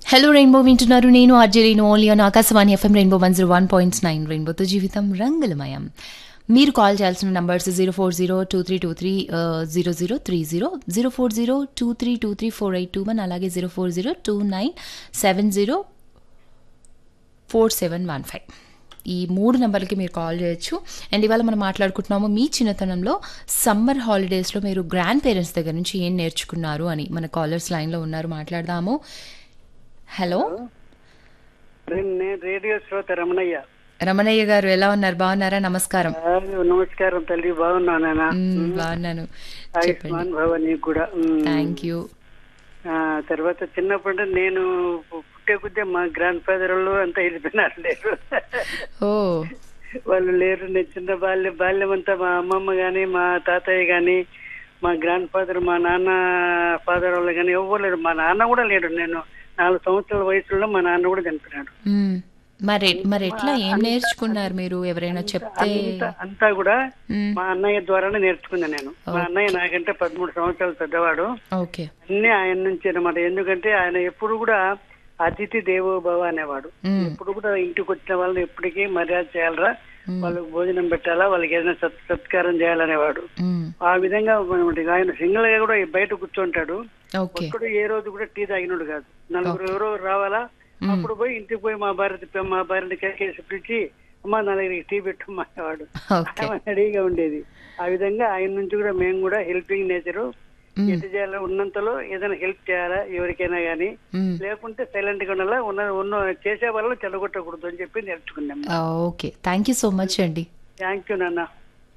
Hello rainbow వింటున్నారు నేను RJ Renu only on Akashvani FM rainbow one zero one point nine రెయిన్బోతో జీవితం రంగులమయం మీరు కాల్ చేయాల్సిన numbers zero four zero two three two three zero zero three zero zero four zero two three two three four eight two one అలాగే zero four zero two nine seven zero four seven one five ఈ మూడు నెంబర్లకి మీరు call చేయొచ్చు and ఇవాళ మనం మాట్లాడుకుంటున్నాము మీ చిన్నతనంలో summer హాలిడేస్లో మీరు గ్రాండ్ పేరెంట్స్ దగ్గర నుంచి ఏం నేర్చుకున్నారు అని మన కాలర్స్ లైన్లో ఉన్నారు మాట్లాడదాము హలో నేను రేడియో శ్రోత రమణయ్య రమణయ్య గారు ఎలా ఉన్నారు బాగున్నారా నమస్కారం ఆ, నమస్కారం తల్లి బాగున్నానా మ్మ్, బాగున్నాను చెప్పండి ఆయుష్మాన్ భవ నీకు కూడా ఉమ్. థ్యాంక్ యూ ఆ, తర్వాత చిన్నప్పుడు నేను పుట్టే కొద్దే మా గ్రాండ్ ఫాదర్ వాళ్ళు అంతా వెళ్ళిపోయినారు లేరు ఓ వాళ్ళు లేరు నేను చిన్న బాల్యం బాల్యం అంతా మా అమ్మమ్మ గాని మా తాతయ్య గాని మా గ్రాండ్ ఫాదర్ మా నాన్న ఫాదర్ వాళ్ళు కానీ ఎవ్వరు లేరు మా నాన్న కూడా లేడు నేను నాలుగు సంవత్సరాల వయసులో మా నాన్న కూడా చనిపోయినాడు మ్మ్. మరి మరి ఎట్లా ఏం నేర్చుకున్నారు మీరు ఎవరైనా చెప్తే అంతా అంతా కూడా మ్మ్. మా అన్నయ్య ద్వారానే నేర్చుకున్నా నేను మా అన్నయ్య నాకంటే పదమూడు సంవత్సరాలు పెద్దవాడు ఓకే అన్ని ఆయన నుంచి అనమాట ఎందుకంటే ఆయన ఎప్పుడు కూడా అతిథి దేవో భవ అనేవాడు మ్మ్. ఎప్పుడు కూడా ఇంటికి వచ్చిన వాళ్ళని ఎప్పటికీ మర్యాద చేయాలరా వాళ్ళకి భోజనం పెట్టాలా వాళ్ళకి ఏదైనా సత్ సత్కారం చేయాలనేవాడు మ్మ్. ఆ విధంగా అనమాట ఆయన సింగిల్ గా కూడా బయట కూర్చుంటాడు ఓకే ఒక్కడు ఏ రోజు కూడా టీ తాగినోడు కాదు నలుగురు ఎవరో రావాలా అప్పుడు పోయి ఇంటికి పోయి మా భార్య మా భార్యని కేకేసి పిలిచి అమ్మా నా దగ్గరికి టీ పెట్టమ్మా అనేవాడు ఓకే రెడీగా ఉండేది ఆ విధంగా ఆయన నుంచి కూడా మేము కూడా హెల్పింగ్ నేచరు మ్మ్. ఎటు చేయాలో ఉన్నంతలో ఏదైనా హెల్ప్ చేయాలా ఎవరికైనా గానీ మ్మ్. లేకుంటే సైలెంట్ గా ఉండాలా ఉన్న ఉన్న చేసే వాళ్ళు చెడగొట్టకూడదు అని చెప్పి నేర్చుకున్నాం ఆ, okay thank you so much అండి థ్యాంక్ యూ నాన్న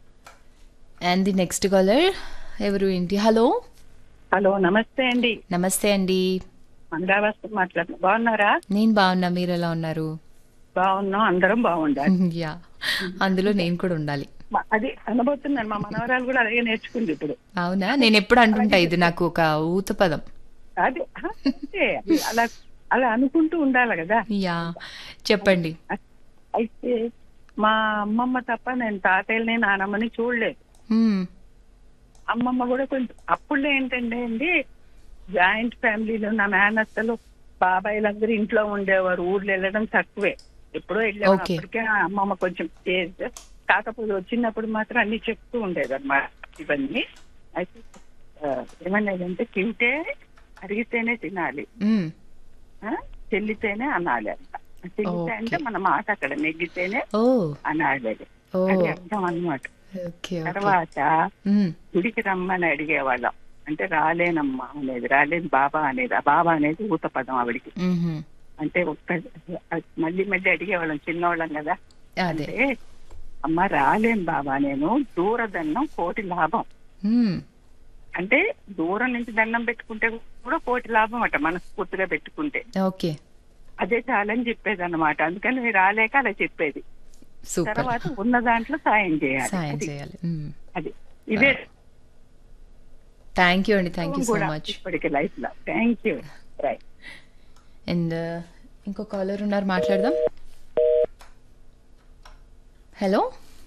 అండ్ ది నెక్స్ట్ కాలర్ ఎవరు ఏంటి హలో హలో నమస్తే అండి నమస్తే అండి మంగళవాసం మాట్లాడుతున్నా బాగున్నారా నేను బాగున్నా మీరు ఎలా ఉన్నారు బాగున్నాం అందరం బాగుండాలి యా అందులో నేను కూడా ఉండాలి మా- అది అనబోతున్నాను మా మనవరాలు కూడా అలాగే నేర్చుకుంది ఇప్పుడు అవునా నేను ఎప్పుడు అంటుంటా ఇది నాకు ఒక ఊత పదం అది ఆ, అంతే అది అలా అలా అనుకుంటూ ఉండాలి కదా యా చెప్పండి అయితే మా అమ్మమ్మ తప్ప నేను తాతయ్యని నానమ్మని చూడలేదు మ్మ్. అమ్మమ్మ కూడా కొంచెం అప్పుడు ఏంటంటే అండి జాయింట్ ఫ్యామిలీలో నా మేనత్తలు బాబాయిలందరూ ఇంట్లో ఉండేవారు ఊర్లో వెళ్ళడం తక్కువే ఎప్పుడో వెళ్ళేవారు Okay. అప్పటికే అమ్మమ్మ కొంచెం ఏజ్ కాకపోతే వచ్చినప్పుడు మాత్రం అన్ని చెప్తూ ఉండేది అన్నమాట ఇవన్నీ అయితే ఆ, ఏమనేదంటే తింటే అరిగితేనే తినాలి మ్మ్. ఆ, చెల్లితేనే అనాలి అంట చెల్లితే అంటే Okay. మన మాట అక్కడ నెగ్గితేనే ఓ అనాలి అది. ఓ అది అర్థం అన్నమాట ఓకే ఓకే తర్వాత మ్మ్. గుడికి రమ్మని అడిగేవాళ్ళం అంటే రాలేనమ్మా అనేది రాలేని బాబా అనేది ఆ బాబా అనేది ఊత పదం ఆవిడికి మ్మ్. అంటే ఒక్క మళ్ళీ మళ్ళీ అడిగేవాళ్ళం చిన్నవాళ్ళం కదా అదే అంటే అమ్మ రాలేను బాబా నేను దూరదన్నం కోటి లాభం మ్మ్. అంటే దూరం నుంచి దండం పెట్టుకుంటే కూడా కోటి లాభం అట మనస్ఫూర్తిగా పెట్టుకుంటే ఓకే అదే చాలని చెప్పేది అనమాట అందుకని మీరు రాలేక అలా చెప్పేది సూపర్ తర్వాత ఉన్న దాంట్లో సాయం చేయాలి సాయం అది- చేయాలి మ్మ్. అది ఇదే థ్యాంక్ యూ అండి థ్యాంక్ యూ సో కూడా మచ్ ఇప్పటికి లైఫ్ లో థ్యాంక్ యూ రైట్ అండ్ ఇంకో కాలర్ ఉన్నారు మాట్లాడదాం హలో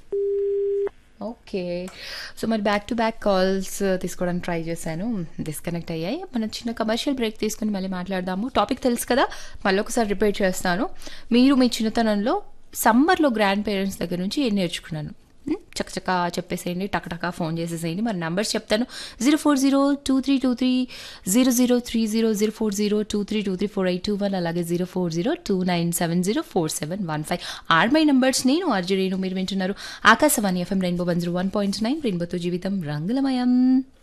ఓకే సో మరి బ్యాక్ టు బ్యాక్ కాల్స్ తీసుకోవడానికి ట్రై చేశాను డిస్కనెక్ట్ అయ్యాయి మనం చిన్న కమర్షియల్ బ్రేక్ తీసుకుని మళ్ళీ మాట్లాడదాము టాపిక్ తెలుసు కదా మళ్ళీ ఒకసారి రిపీట్ చేస్తాను మీరు మీ చిన్నతనంలో సమ్మర్లో గ్రాండ్ పేరెంట్స్ దగ్గర నుంచి ఏం నేర్చుకున్నాను మ్, చకచక చెప్పేసేయండి టకటకా ఫోన్ చేసేసేయండి మరి నెంబర్స్ చెప్తాను zero four zero two three two three zero zero three zero zero four zero two three two three four eight two one అలాగే zero four zero two nine seven zero four seven one five are my numbers నేను RJ Renu మీరు వింటున్నారు Akashvani FM rainbow one zero one point nine రెయిన్బోతో జీవితం రంగులమయం